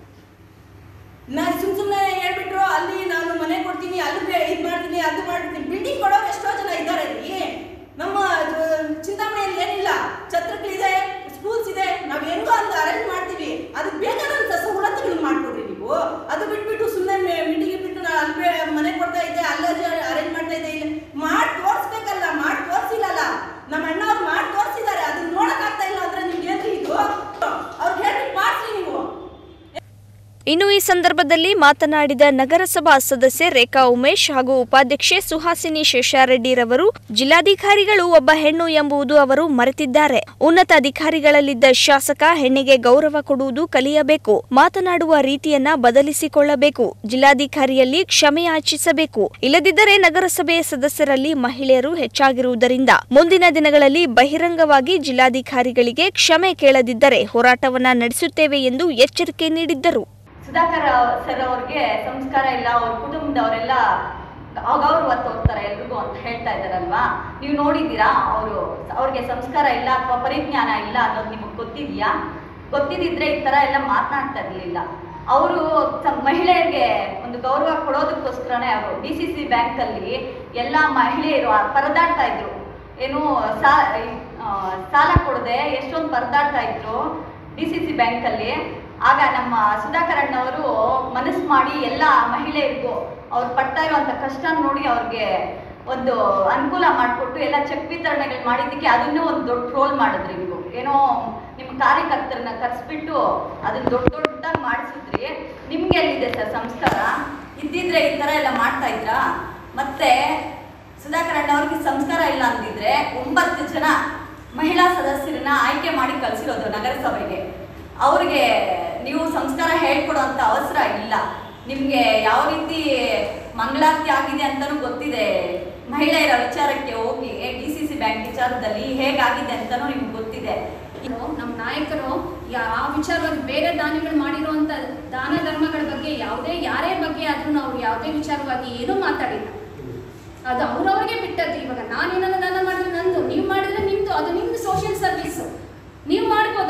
ನಾ ಸುಮ್ ಸುಮ್ಮನೆ ಹೇಳ್ಬಿಟ್ರು ಅಲ್ಲಿ ನಾನು ಮನೆ ಕೊಡ್ತೀನಿ ಅಲ್ಲಿ ಇದು ಮಾಡ್ತೀನಿ ಅದು ಮಾಡ್ತೀನಿ ಬಿಲ್ಡಿಂಗ್ ಕೊಡೋರು ಎಷ್ಟೋ ಜನ ಇದ್ದಾರೆ ರೀ ನಮ್ಮ ಅದು ಚಿಂತಾಮಣಿಯಲ್ಲಿ ಏನಿಲ್ಲ ಛತ್ರಗಳಿದೆ ಸ್ಕೂಲ್ಸ್ ಇದೆ ನಾವು ಹೆಂಗೋ ಅಂತ ಅರೇಂಜ್ ಮಾಡ್ತೀವಿ ಅದಕ್ಕೆ ಬೇಕಾದಂತ ಸವಲತ್ತುಗಳು ಮಾಡ್ಕೊಡ್ರಿ ನೀವು ಅದು ಬಿಟ್ಬಿಟ್ಟು ಸುಮ್ಮನೆ ಮೀಟಿಂಗ್ ಬಿಟ್ಟು ನಾನು ಅಲ್ಲಿ ಬೇ- ಮನೆ ಕೊಡ್ತಾ ಇದ್ದೆ ಅಲ್ಲಿ ಅರೇಂಜ್ ಮಾಡ್ತಾ ಇದ್ದೆ ಇಲ್ಲ ಮಾಡಿ ತೋರಿಸ್ಬೇಕಲ್ಲ ಮಾಡಿ ತೋರಿಸಿಲ್ಲಲ್ಲ ನಮ್ಮ ಅಣ್ಣ ಅವ್ರು ಮಾಡಿ ತೋರಿಸಿದ್ದಾರೆ ಅದನ್ನ ನೋಡಕ್ ಆಗ್ತಾ ಇಲ್ಲ ಅಂದ್ರೆ ನಿಮ್ಗೆ ಏನ್ರಿ ಇದು ಅವ್ರಿಗೆ ಹೇಳ್ಬಿಟ್ಟು ಮಾಡ್ಸಿ ನೀವು ಇನ್ನು ಈ ಸಂದರ್ಭದಲ್ಲಿ ಮಾತನಾಡಿದ ನಗರಸಭಾ ಸದಸ್ಯೆ ರೇಖಾ ಉಮೇಶ್ ಹಾಗೂ ಉಪಾಧ್ಯಕ್ಷೆ ಸುಹಾಸಿನಿ ಶೇಷಾರೆಡ್ಡಿರವರು ಜಿಲ್ಲಾಧಿಕಾರಿಗಳು ಒಬ್ಬ ಹೆಣ್ಣು ಎಂಬುದು ಅವರು ಮರೆತಿದ್ದಾರೆ ಉನ್ನತ ಅಧಿಕಾರಿಗಳಲ್ಲಿದ್ದ ಶಾಸಕ ಹೆಣ್ಣಿಗೆ ಗೌರವ ಕೊಡುವುದು ಕಲಿಯಬೇಕು ಮಾತನಾಡುವ ರೀತಿಯನ್ನ ಬದಲಿಸಿಕೊಳ್ಳಬೇಕು ಜಿಲ್ಲಾಧಿಕಾರಿಯಲ್ಲಿ ಕ್ಷಮೆ ಯಾಚಿಸಬೇಕು ಇಲ್ಲದಿದ್ದರೆ ನಗರಸಭೆಯ ಸದಸ್ಯರಲ್ಲಿ ಮಹಿಳೆಯರು ಹೆಚ್ಚಾಗಿರುವುದರಿಂದ ಮುಂದಿನ ದಿನಗಳಲ್ಲಿ ಬಹಿರಂಗವಾಗಿ ಜಿಲ್ಲಾಧಿಕಾರಿಗಳಿಗೆ ಕ್ಷಮೆ ಕೇಳದಿದ್ದರೆ ಹೋರಾಟವನ್ನ ನಡೆಸುತ್ತೇವೆ ಎಂದು ಎಚ್ಚರಿಕೆ ನೀಡಿದ್ದರು ಸುಧಾಕರ್ ಸರ್ ಅವ್ರಿಗೆ ಸಂಸ್ಕಾರ ಇಲ್ಲ ಅವ್ರ ಕುಟುಂಬದವರೆಲ್ಲ ಅಗೌರವ ತೋರ್ತಾರೆ ಎಲ್ರಿಗೂ ಅಂತ ಹೇಳ್ತಾ ಇದ್ದಾರಲ್ವಾ ನೀವು ನೋಡಿದ್ದೀರಾ ಅವರು ಅವ್ರಿಗೆ ಸಂಸ್ಕಾರ ಇಲ್ಲ ಅಥವಾ ಪರಿಜ್ಞಾನ ಇಲ್ಲ ಅನ್ನೋದು ನಿಮಗೆ ಗೊತ್ತಿದೆಯಾ ಗೊತ್ತಿದ್ದಿದ್ರೆ ಈ ಥರ ಎಲ್ಲ ಮಾತನಾಡ್ತಾ ಇರಲಿಲ್ಲ ಅವರು ಮಹಿಳೆಯರಿಗೆ ಒಂದು ಗೌರವ ಕೊಡೋದಕ್ಕೋಸ್ಕರನೇ ಅವರು ಡಿ ಸಿ ಸಿ ಬ್ಯಾಂಕಲ್ಲಿ ಎಲ್ಲ ಮಹಿಳೆಯರು ಆ ಪರದಾಡ್ತಾ ಇದ್ರು ಏನು ಸಾ ಆ, ಸಾಲ ಕೊಡದೆ ಎಷ್ಟೊಂದು ಪರದಾಡ್ತಾ ಇದ್ರು ಡಿ ಸಿ ಸಿ ಬ್ಯಾಂಕಲ್ಲಿ ಆಗ ನಮ್ಮ ಸುಧಾಕರ್ ಅಣ್ಣವರು ಮನಸ್ಸು ಮಾಡಿ ಎಲ್ಲ ಮಹಿಳೆಯರಿಗೂ ಅವ್ರು ಪಡ್ತಾ ಇರುವಂಥ ಕಷ್ಟ ನೋಡಿ ಅವ್ರಿಗೆ ಒಂದು ಅನುಕೂಲ ಮಾಡಿಕೊಟ್ಟು ಎಲ್ಲ ಚೆಕ್ ವಿತರಣೆಗಳು ಮಾಡಿದ್ದಕ್ಕೆ ಅದನ್ನೂ ಒಂದು ದೊಡ್ಡ ರೋಲ್ ಮಾಡಿದ್ರಿ ನೀವು ಏನೋ ನಿಮ್ಮ ಕಾರ್ಯಕರ್ತರನ್ನ ಕರೆಸ್ಬಿಟ್ಟು ಅದನ್ನ ದೊಡ್ಡ ದೊಡ್ಡದಾಗಿ ಮಾಡಿಸಿದ್ರಿ ನಿಮ್ಗೆ ಎಲ್ಲಿದೆ ಸರ್ ಸಂಸ್ಕಾರ ಇದ್ದಿದ್ರೆ ಈ ಥರ ಎಲ್ಲ ಮಾಡ್ತಾ ಇದ್ರಾ ಮತ್ತೆ ಸುಧಾಕರ್ ಅಣ್ಣವ್ರಿಗೆ ಸಂಸ್ಕಾರ ಇಲ್ಲ ಅಂದಿದ್ರೆ ಒಂಬತ್ತು ಜನ ಮಹಿಳಾ ಸದಸ್ಯರನ್ನ ಆಯ್ಕೆ ಮಾಡಿ ಕಳಿಸಿರೋದು ನಗರಸಭೆಗೆ ಅವ್ರಿಗೆ ನೀವು ಸಂಸ್ಕಾರ ಹೇಳ್ಕೊಡೋಂಥ ಅವಸರ ಇಲ್ಲ ನಿಮಗೆ ಯಾವ ರೀತಿ ಮಂಗಳಾರತಿ ಆಗಿದೆ ಅಂತಲೂ ಗೊತ್ತಿದೆ ಮಹಿಳೆಯರ ವಿಚಾರಕ್ಕೆ ಹೋಗಿ ಡಿ ಸಿ ಸಿ ಬ್ಯಾಂಕ್ ವಿಚಾರದಲ್ಲಿ ಹೇಗಾಗಿದೆ ಅಂತಲೂ ನಿಮ್ಗೆ ಗೊತ್ತಿದೆ ನಮ್ಮ ನಾಯಕರು ಯಾ- ಆ ವಿಚಾರವಾಗಿ ಬೇರೆ ದಾನಿಗಳು ಮಾಡಿರುವಂತ ದಾನ ಧರ್ಮಗಳ ಬಗ್ಗೆ ಯಾವುದೇ ಯಾರೇ ಬಗ್ಗೆ ಆದ್ರೂ ಅವ್ರು ಯಾವುದೇ ವಿಚಾರವಾಗಿ ಏನೂ ಮಾತಾಡಿಲ್ಲ ಅದು ಅವ್ರವ್ರಿಗೆ ಬಿಟ್ಟದ್ದು ಇವಾಗ ನಾನೇನಾದ್ರು ದಾನ ಮಾಡಿದ್ರೆ ನಂದು ನೀವು ಮಾಡಿದ್ರೆ ನಿಮ್ದು ಅದು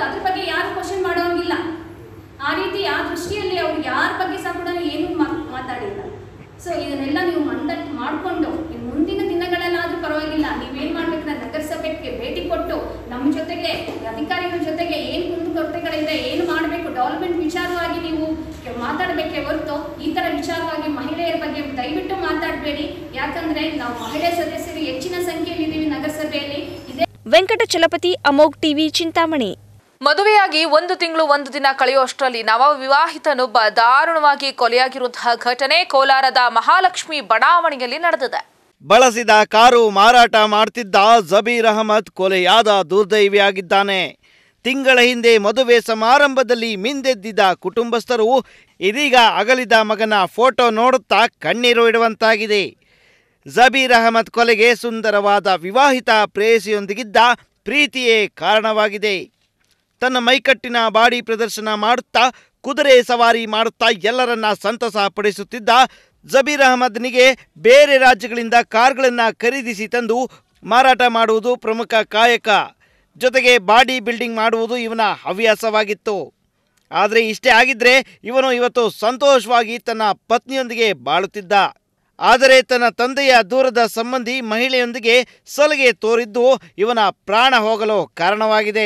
ಹೌದು ಅದ್ರ ಬಗ್ಗೆ ಯಾರು ಕ್ವಶನ್ ಮಾಡೋಂಗಿಲ್ಲ ಆ ರೀತಿ ಆ ದೃಷ್ಟಿಯಲ್ಲಿ ಅವ್ರು ಯಾರ ಬಗ್ಗೆ ಸಹ ಕೂಡ ಏನು ಮಾತಾಡಿಲ್ಲ ಸೊ ಇದನ್ನೆಲ್ಲ ನೀವು ಮಂದಟ್ಟು ಮಾಡಿಕೊಂಡು ಇನ್ನು ಮುಂದಿನ ದಿನಗಳಲ್ಲಾದ್ರೂ ಪರವಾಗಿಲ್ಲ ನೀವೇನ್ ಮಾಡ್ಬೇಕಂದ್ರೆ ನಗರಸಭೆಗೆ ಭೇಟಿ ಕೊಟ್ಟು ನಮ್ಮ ಜೊತೆಗೆ ಅಧಿಕಾರಿಗಳ ಜೊತೆಗೆ ಏನು ಕುಂದುಕೊರತೆಗಳಿದೆ ಏನು ಮಾಡಬೇಕು ಡೆವಲಪ್ಮೆಂಟ್ ವಿಚಾರವಾಗಿ ನೀವು ಕೆ- ಮಾತಾಡಬೇಕೇ ಹೊರತು ಈ ತರ ವಿಚಾರವಾಗಿ ಮಹಿಳೆಯರ ಬಗ್ಗೆ ದಯವಿಟ್ಟು ಮಾತಾಡಬೇಡಿ ಯಾಕಂದ್ರೆ ನಾವು ಮಹಿಳೆ ಸದಸ್ಯರು ಹೆಚ್ಚಿನ ಸಂಖ್ಯೆಯಲ್ಲಿ ಇದ್ದೀವಿ ನಗರಸಭೆಯಲ್ಲಿ ಇದೇ ವೆಂಕಟಚಲಪತಿ ಅಮೋಘ್ ಟಿವಿ ಚಿಂತಾಮಣಿ ಮದುವೆಯಾಗಿ ಒಂದು ತಿಂಗಳು ಒಂದು ದಿನ ಕಳೆಯುವಷ್ಟರಲ್ಲಿ ನವ ವಿವಾಹಿತನೊಬ್ಬ ದಾರುಣವಾಗಿ ಕೊಲೆಯಾಗಿರುವಂತಹ ಘಟನೆ ಕೋಲಾರದ ಮಹಾಲಕ್ಷ್ಮಿ ಬಡಾವಣೆಯಲ್ಲಿ ನಡೆದಿದೆ ಬಳಸಿದ ಕಾರು ಮಾರಾಟ ಮಾಡ್ತಿದ್ದ ಜಬೀರ್ ಅಹಮದ್ ಕೊಲೆಯಾದ ದುರ್ದೈವಿಯಾಗಿದ್ದಾನೆ ತಿಂಗಳ ಹಿಂದೆ ಮದುವೆ ಸಮಾರಂಭದಲ್ಲಿ ಮಿಂದೆದ್ದಿದ್ದ ಕುಟುಂಬಸ್ಥರು ಇದೀಗ ಅಗಲಿದ ಮಗನ ಫೋಟೋ ನೋಡುತ್ತಾ ಕಣ್ಣೀರು ಇಡುವಂತಾಗಿದೆ ಜಬೀರ್ ಅಹಮದ್ ಕೊಲೆಗೆ ಸುಂದರವಾದ ವಿವಾಹಿತ ಪ್ರೇಯಸಿಯೊಂದಿಗಿದ್ದ ಪ್ರೀತಿಯೇ ಕಾರಣವಾಗಿದೆ ತನ್ನ ಮೈಕಟ್ಟಿನ ಬಾಡಿ ಪ್ರದರ್ಶನ ಮಾಡುತ್ತಾ ಕುದುರೆ ಸವಾರಿ ಮಾಡುತ್ತಾ ಎಲ್ಲರನ್ನ ಸಂತಸ ಪಡಿಸುತ್ತಿದ್ದ ಜಬೀರ್ ಅಹಮದ್ನಿಗೆ ಬೇರೆ ರಾಜ್ಯಗಳಿಂದ ಕಾರ್ಗಳನ್ನು ಖರೀದಿಸಿ ತಂದು ಮಾರಾಟ ಮಾಡುವುದು ಪ್ರಮುಖ ಕಾಯಕ ಜೊತೆಗೆ ಬಾಡಿ ಬಿಲ್ಡಿಂಗ್ ಮಾಡುವುದು ಇವನ ಹವ್ಯಾಸವಾಗಿತ್ತು ಆದರೆ ಇಷ್ಟೇ ಆಗಿದ್ರೆ ಇವನು ಇವತ್ತು ಸಂತೋಷವಾಗಿ ತನ್ನ ಪತ್ನಿಯೊಂದಿಗೆ ಬಾಳುತ್ತಿದ್ದ ಆದರೆ ತನ್ನ ತಂದೆಯ ದೂರದ ಸಂಬಂಧಿ ಮಹಿಳೆಯೊಂದಿಗೆ ಸಲಿಗೆ ತೋರಿದ್ದು ಇವನ ಪ್ರಾಣ ಹೋಗಲು ಕಾರಣವಾಗಿದೆ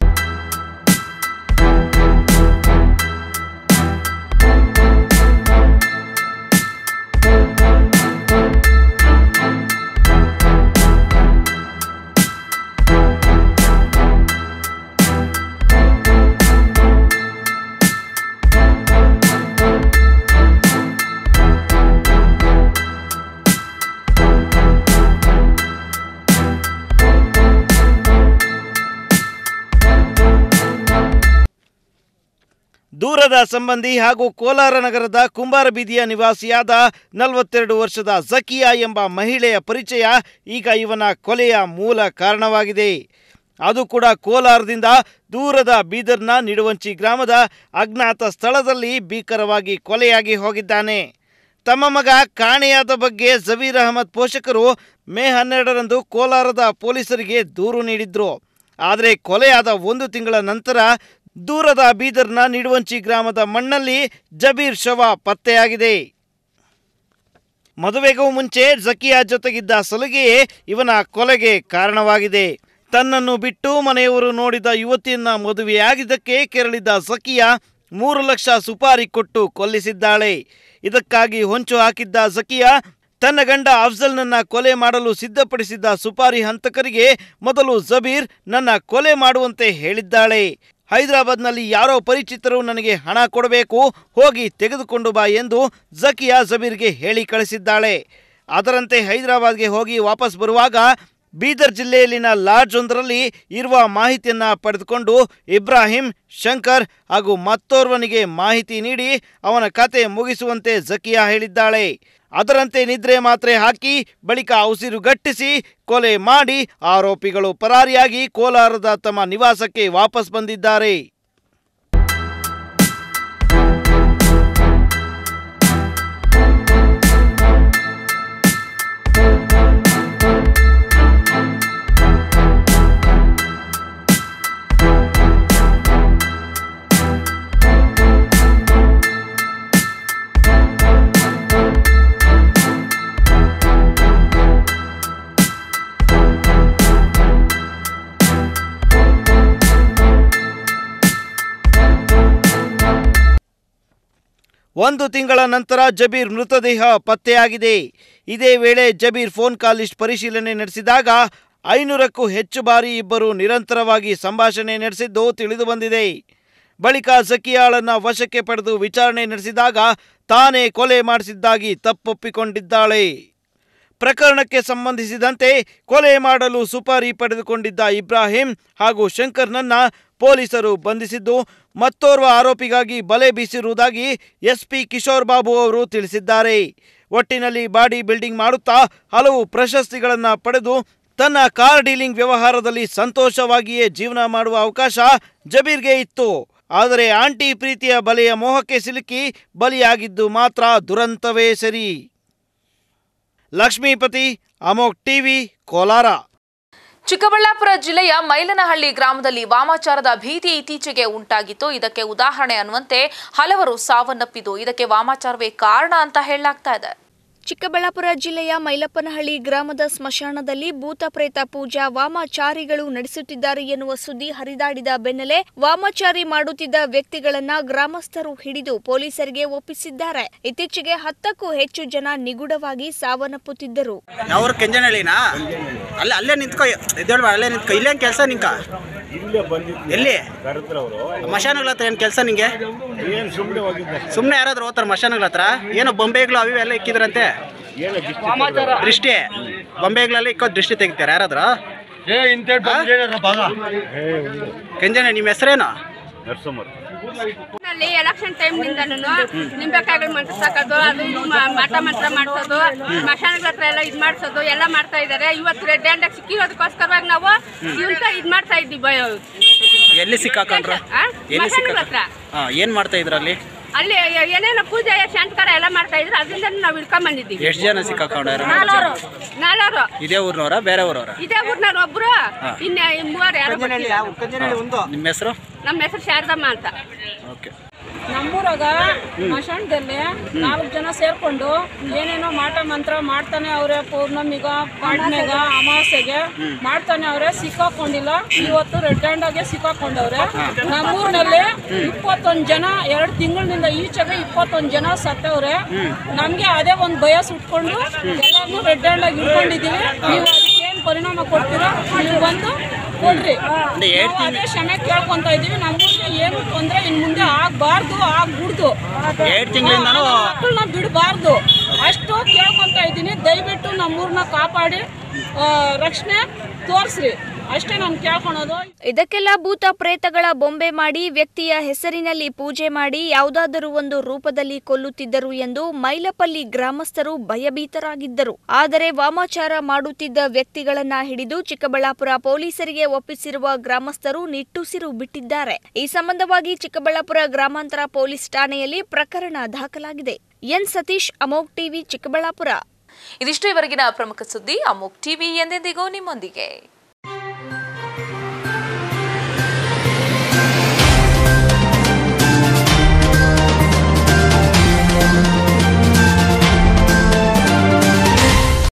ದೂರದ ಸಂಬಂಧಿ ಹಾಗೂ ಕೋಲಾರ ನಗರದ ಕುಂಬಾರ ಬೀದಿಯ ನಿವಾಸಿಯಾದ ನಲವತ್ತೆರಡು ವರ್ಷದ ಜಕಿಯಾ ಎಂಬ ಮಹಿಳೆಯ ಪರಿಚಯ ಈಗ ಇವನ ಕೊಲೆಯ ಮೂಲ ಕಾರಣವಾಗಿದೆ ಅದು ಕೂಡ ಕೋಲಾರದಿಂದ ದೂರದ ಬೀದರ್ನ ನಿಡುವಂಚಿ ಗ್ರಾಮದ ಅಜ್ಞಾತ ಸ್ಥಳದಲ್ಲಿ ಭೀಕರವಾಗಿ ಕೊಲೆಯಾಗಿ ಹೋಗಿದ್ದಾನೆ ತಮ್ಮ ಮಗ ಕಾಣೆಯಾದ ಬಗ್ಗೆ ಜಬೀರ್ ಅಹಮದ್ ಪೋಷಕರು ಮೇ ಹನ್ನೆರಡರಂದು ಕೋಲಾರದ ಪೊಲೀಸರಿಗೆ ದೂರು ನೀಡಿದ್ರು ಆದರೆ ಕೊಲೆಯಾದ ಒಂದು ತಿಂಗಳ ನಂತರ ದೂರದ ಬೀದರ್ನ ನಿಡುವಂಚಿ ಗ್ರಾಮದ ಮಣ್ಣಲ್ಲಿ ಜಬೀರ್ ಶವ ಪತ್ತೆಯಾಗಿದೆ ಮದುವೆಗೂ ಮುಂಚೆ ಜಕಿಯಾ ಜೊತೆಗಿದ್ದ ಸಲುಗೆಯೇ ಇವನ ಕೊಲೆಗೆ ಕಾರಣವಾಗಿದೆ ತನ್ನನ್ನು ಬಿಟ್ಟು ಮನೆಯವರು ನೋಡಿದ ಯುವತಿಯನ್ನ ಮದುವೆಯಾಗಿದ್ದಕ್ಕೆ ಕೆರಳಿದ ಜಕಿಯಾ ಮೂರು ಲಕ್ಷ ಸುಪಾರಿ ಕೊಟ್ಟು ಕೊಲ್ಲಿಸಿದ್ದಾಳೆ ಇದಕ್ಕಾಗಿ ಹೊಂಚು ಹಾಕಿದ್ದ ಜಕಿಯಾ ತನ್ನ ಗಂಡ ಅಫ್ಜಲ್ನನ್ನ ಕೊಲೆ ಮಾಡಲು ಸಿದ್ಧಪಡಿಸಿದ್ದ ಸುಪಾರಿ ಹಂತಕರಿಗೆ ಮೊದಲು ಜಬೀರ್ ನನ್ನ ಕೊಲೆ ಮಾಡುವಂತೆ ಹೇಳಿದ್ದಾಳೆ ಹೈದರಾಬಾದ್ನಲ್ಲಿ ಯಾರೋ ಪರಿಚಿತರು ನನಗೆ ಹಣ ಕೊಡಬೇಕು ಹೋಗಿ ತೆಗೆದುಕೊಂಡು ಬಾ ಎಂದು ಜಕಿಯಾ ಜಬೀರ್ಗೆ ಹೇಳಿ ಕಳಿಸಿದ್ದಾಳೆ ಅದರಂತೆ ಹೈದರಾಬಾದ್ಗೆ ಹೋಗಿ ವಾಪಸ್ ಬರುವಾಗ ಬೀದರ್ ಜಿಲ್ಲೆಯಲ್ಲಿನ ಲಾಡ್ಜ್ ಒಂದರಲ್ಲಿ ಇರುವ ಮಾಹಿತಿಯನ್ನ ಪಡೆದುಕೊಂಡು ಇಬ್ರಾಹಿಂ ಶಂಕರ್ ಹಾಗೂ ಮತ್ತೋರ್ವನಿಗೆ ಮಾಹಿತಿ ನೀಡಿ ಅವನ ಕತೆ ಮುಗಿಸುವಂತೆ ಜಕಿಯಾ ಹೇಳಿದ್ದಾಳೆ ಅದರಂತೆ ನಿದ್ರೆ ಮಾತ್ರೆ ಹಾಕಿ ಬಳಿಕ ಉಸಿರುಗಟ್ಟಿಸಿ ಕೊಲೆ ಮಾಡಿ ಆರೋಪಿಗಳು ಪರಾರಿಯಾಗಿ ಕೋಲಾರದ ತಮ್ಮ ನಿವಾಸಕ್ಕೆ ವಾಪಸ್ ಬಂದಿದ್ದಾರೆ ಒಂದು ತಿಂಗಳ ನಂತರ ಜಬೀರ್ ಮೃತದೇಹ ಪತ್ತೆಯಾಗಿದೆ ಇದೇ ವೇಳೆ ಜಬೀರ್ ಫೋನ್ ಕಾಲ್ ಲಿಸ್ಟ್ ಪರಿಶೀಲನೆ ನಡೆಸಿದಾಗ ಐನೂರಕ್ಕೂ ಹೆಚ್ಚು ಬಾರಿ ಇಬ್ಬರು ನಿರಂತರವಾಗಿ ಸಂಭಾಷಣೆ ನಡೆಸಿದ್ದು ತಿಳಿದು ಬಂದಿದೆ ಬಳಿಕ ಜಕಿಯಾಳನ್ನ ವಶಕ್ಕೆ ಪಡೆದು ವಿಚಾರಣೆ ನಡೆಸಿದಾಗ ತಾನೇ ಕೊಲೆ ಮಾಡಿಸಿದ್ದಾಗಿ ತಪ್ಪೊಪ್ಪಿಕೊಂಡಿದ್ದಾಳೆ ಪ್ರಕರಣಕ್ಕೆ ಸಂಬಂಧಿಸಿದಂತೆ ಕೊಲೆ ಮಾಡಲು ಸುಪಾರಿ ಪಡೆದುಕೊಂಡಿದ್ದ ಇಬ್ರಾಹಿಂ ಹಾಗೂ ಶಂಕರ್ನನ್ನ ಪೊಲೀಸರು ಬಂಧಿಸಿದ್ದು ಮತ್ತೋರ್ವ ಆರೋಪಿಗಾಗಿ ಬಲೆ ಬೀಸಿರುವುದಾಗಿ ಎಸ್ಪಿ ಕಿಶೋರ್ ಬಾಬು ಅವರು ತಿಳಿಸಿದ್ದಾರೆ ಒಟ್ಟಿನಲ್ಲಿ ಬಾಡಿ ಬಿಲ್ಡಿಂಗ್ ಮಾಡುತ್ತಾ ಹಲವು ಪ್ರಶಸ್ತಿಗಳನ್ನು ಪಡೆದು ತನ್ನ ಕಾರ್ ಡೀಲಿಂಗ್ ವ್ಯವಹಾರದಲ್ಲಿ ಸಂತೋಷವಾಗಿಯೇ ಜೀವನ ಮಾಡುವ ಅವಕಾಶ ಜಬೀರ್ಗೆ ಇತ್ತು ಆದರೆ ಆಂಟಿ ಪ್ರೀತಿಯ ಬಲೆಯ ಮೋಹಕ್ಕೆ ಸಿಲುಕಿ ಬಲಿಯಾಗಿದ್ದು ಮಾತ್ರ ದುರಂತವೇ ಸರಿ ಲಕ್ಷ್ಮೀಪತಿ ಅಮೋಕ್ ಟಿವಿ ಕೋಲಾರ ಚಿಕ್ಕಬಳ್ಳಾಪುರ ಜಿಲ್ಲೆಯ ಮೈಲನಹಳ್ಳಿ ಗ್ರಾಮದಲ್ಲಿ ವಾಮಾಚಾರದ ಭೀತಿ ಇತ್ತೀಚೆಗೆ ಉಂಟಾಗಿತ್ತು ಇದಕ್ಕೆ ಉದಾಹರಣೆ ಅನ್ನುವಂತೆ ಹಲವರು ಸಾವನ್ನಪ್ಪಿದ್ದು ಇದಕ್ಕೆ ವಾಮಾಚಾರವೇ ಕಾರಣ ಅಂತ ಹೇಳಲಾಗ್ತಾ ಇದೆ ಚಿಕ್ಕಬಳ್ಳಾಪುರ ಜಿಲ್ಲೆಯ ಮೈಲಪ್ಪನಹಳ್ಳಿ ಗ್ರಾಮದ ಸ್ಮಶಾನದಲ್ಲಿ ಭೂತ ಪ್ರೇತ ಪೂಜಾ ವಾಮಾಚಾರಿಗಳು ನಡೆಸುತ್ತಿದ್ದಾರೆ ಎನ್ನುವ ಸುದ್ದಿ ಹರಿದಾಡಿದ ಬೆನ್ನಲ್ಲೇ ವಾಮಾಚಾರಿ ಮಾಡುತ್ತಿದ್ದ ವ್ಯಕ್ತಿಗಳನ್ನ ಗ್ರಾಮಸ್ಥರು ಹಿಡಿದು ಪೊಲೀಸರಿಗೆ ಒಪ್ಪಿಸಿದ್ದಾರೆ ಇತ್ತೀಚೆಗೆ ಹತ್ತಕ್ಕೂ ಹೆಚ್ಚು ಜನ ನಿಗೂಢವಾಗಿ ಸಾವನ್ನಪ್ಪುತ್ತಿದ್ದರು ಅವ್ರು ಕೆಂಜನಹಳ್ಳಿನಾ ಅಲ್ಲ ಅಲ್ಲೇ ನಿಂತ್ಕೊ ಎದ್ದೇಳ್ಬ ಅಲ್ಲೇ ನಿಂತ್ಕೊ ಇಲ್ಲೇ ಕೆಲಸ ನಿಂಕ ಎಲ್ಲಿ ಮಶಾನಗಳ ಹತ್ರ ಏನು ಕೆಲಸ ನಿಂಗೆ ಸುಮ್ಮನೆ ಯಾರಾದ್ರೂ ಹೋಗ್ತಾರೆ ಮಶಾನಗಳ ಹತ್ರ ಏನೋ ಬೊಂಬೆಗಳು ಅವು ಇವು ಎಲ್ಲ ಇಕ್ಕಿದ್ರಂತೆ ದೃಷ್ಟಿ ಬೊಂಬೆಗಳೆಲ್ಲ ಇಕ್ಕೋ ದೃಷ್ಟಿ ತೆಗಿತಾರೆ ಯಾರಾದ್ರೂ ಕೆಂಜನ ನಿಮ್ಮ ಹೆಸರೇನು ನಲ್ಲಿ ಎಲೆಕ್ಷನ್ ಟೈಮ್ನಿಂದನೂ ನಿಂಬೆಕಾಯಿಗಳು ಮಂತ್ರಿಸೋದು ಅದು ಇದು ಮಾ- ಮಾಟ ಮಂತ್ರ ಮಾಡಿಸೋದು ಸ್ಮಶಾನಗಳ ಹತ್ರ ಎಲ್ಲ ಇದು ಮಾಡಿಸೋದು ಎಲ್ಲ ಮಾಡ್ತಾ ಇದ್ದಾರೆ ಇವತ್ತು ರೆಡ್ ಹ್ಯಾಂಡ್ ಸಿಕ್ಕಿರೋದಕ್ಕೋಸ್ಕರವಾಗಿ ನಾವು ಇಂತ ಇದು ಮಾಡ್ತಾ ಇದ್ದೀವಿ ಭಯ ಎಲ್ಲಿ ಸಿಕ್ಕಾಕೊಂಡ್ರು ಆ? ಎಲ್ಲಿ ಸ್ಮಶಾನಗಳ ಸಿಕ್ಕಾಕ ಹತ್ರ ಹಾಂ ಏನು ಮಾಡ್ತಾ ಇದ್ರಲ್ಲಿ ಅಲ್ಲಿ ಏನೇನೋ ಪೂಜೆ ಶಾಂತಕಾರ ಎಲ್ಲ ಮಾಡ್ತಾ ಇದ್ರು ಅದರಿಂದ ನಾವು ಇಳ್ಕೊಂಡ್ ಬಂದಿದ್ದೀವಿ ಎಷ್ಟು ಜನ ಸಿಕ್ಕಾಕೊಂಡಾರ ನಾಲ್ವರು ನಾಲ್ವರು ಇದೇ ಊರಿನವರ ಬೇರೆ ಊರವರ ಇದೇ ಊರ್ನವ್ರು ಒಬ್ರು ಹಾ. ಇನ್ನ ಮೂವರು ಯಾರು ಗೊತ್ತಿಲ್ಲ. ನಿಮ್ಮ ಹೆಸರು ನಮ್ಮ ಹೆಸರು ಶಾರದಮ್ಮ ಅಂತ ಓಕೆ ನಮ್ಮೂರಾಗ ಮಶಾಣದಲ್ಲಿ ನಾಲ್ಕು ಜನ ಸೇರ್ಕೊಂಡು ಏನೇನೋ ಮಾಟ ಮಂತ್ರ ಮಾಡ್ತಾನೆ ಅವ್ರೆ ಪೌರ್ಣಮಿಗ ಪಾಡ್ನೆಗ ಅಮಾವಾಸ್ಯೆಗೆ ಮಾಡ್ತಾನೆ ಅವ್ರೆ ಸಿಕ್ಕಾಕೊಂಡಿಲ್ಲ ಇವತ್ತು ರೆಡ್ ಹ್ಯಾಂಡಾಗೆ ಸಿಕ್ಕಾಕೊಂಡವ್ರೆ ನಮ್ಮೂರಿನಲ್ಲಿ ಇಪ್ಪತ್ತೊಂದು ಜನ ಎರಡು ತಿಂಗಳಿನಿಂದ ಈಚೆಗೆ ಇಪ್ಪತ್ತೊಂದು ಜನ ಸತ್ತವ್ರೆ ನಮ್ಗೆ ಅದೇ ಒಂದು ಭಯ ಸುಟ್ಕೊಂಡು ಎಲ್ಲಾನು ರೆಡ್ ಹ್ಯಾಂಡಾಗಿ ಇಟ್ಕೊಂಡಿದೀವಿ ನೀವು ಅದಕ್ಕೆ ಏನ್ ಪರಿಣಾಮ ಕೊಡ್ತೀರಾ ನೀವು ಬಂದು ಕೊಡ್ರಿ ನಾವು ಅದೇ ಕ್ಷಮೆ ಕೇಳ್ಕೊಂತ ಇದೀವಿ ನಮ್ಮೂರಿಗೆ ಏನು ತೊಂದ್ರೆ ಇನ್ ಮುಂದೆ ಆಗ್ಬಾರ್ದು ಆಗ್ಬಿಡ್ದು ಎರಡ್ ತಿಂಗಳಿಂದನೂ ಮಕ್ಕಳನ್ನ ಬಿಡಬಾರ್ದು ಅಷ್ಟು ಕೇಳ್ಕೊಂತ ಇದ್ದೀನಿ ದಯವಿಟ್ಟು ನಮ್ಮೂರ್ನ ಕಾಪಾಡಿ ಆ, ರಕ್ಷಣೆ ತೋರಿಸ್ರಿ ಅಷ್ಟೇ ನಾನು ಕೇಳ್ಕೊಳೋದು ಇದಕ್ಕೆಲ್ಲ ಭೂತ ಪ್ರೇತಗಳ ಬೊಂಬೆ ಮಾಡಿ ವ್ಯಕ್ತಿಯ ಹೆಸರಿನಲ್ಲಿ ಪೂಜೆ ಮಾಡಿ ಯಾವುದಾದರೂ ಒಂದು ರೂಪದಲ್ಲಿ ಕೊಲ್ಲುತ್ತಿದ್ದರು ಎಂದು ಮೈಲಪಲ್ಲಿ ಗ್ರಾಮಸ್ಥರು ಭಯಭೀತರಾಗಿದ್ದರು ಆದರೆ ವಾಮಾಚಾರ ಮಾಡುತ್ತಿದ್ದ ವ್ಯಕ್ತಿಗಳನ್ನ ಹಿಡಿದು ಚಿಕ್ಕಬಳ್ಳಾಪುರ ಪೊಲೀಸರಿಗೆ ಒಪ್ಪಿಸಿರುವ ಗ್ರಾಮಸ್ಥರು ನಿಟ್ಟುಸಿರು ಬಿಟ್ಟಿದ್ದಾರೆ ಈ ಸಂಬಂಧವಾಗಿ ಚಿಕ್ಕಬಳ್ಳಾಪುರ ಗ್ರಾಮಾಂತರ ಪೊಲೀಸ್ ಠಾಣೆಯಲ್ಲಿ ಪ್ರಕರಣ ದಾಖಲಾಗಿದೆ ಎನ್ ಸತೀಶ್ ಅಮೋಕ್ ಟಿವಿ ಚಿಕ್ಕಬಳ್ಳಾಪುರ ಇದಿಷ್ಟು ಇವರೆಗಿನ ಪ್ರಮುಖ ಸುದ್ದಿ ಅಮೋಕ್ ಟಿವಿ ಎಂದೆಂದಿಗೂ ನಿಮ್ಮೊಂದಿಗೆ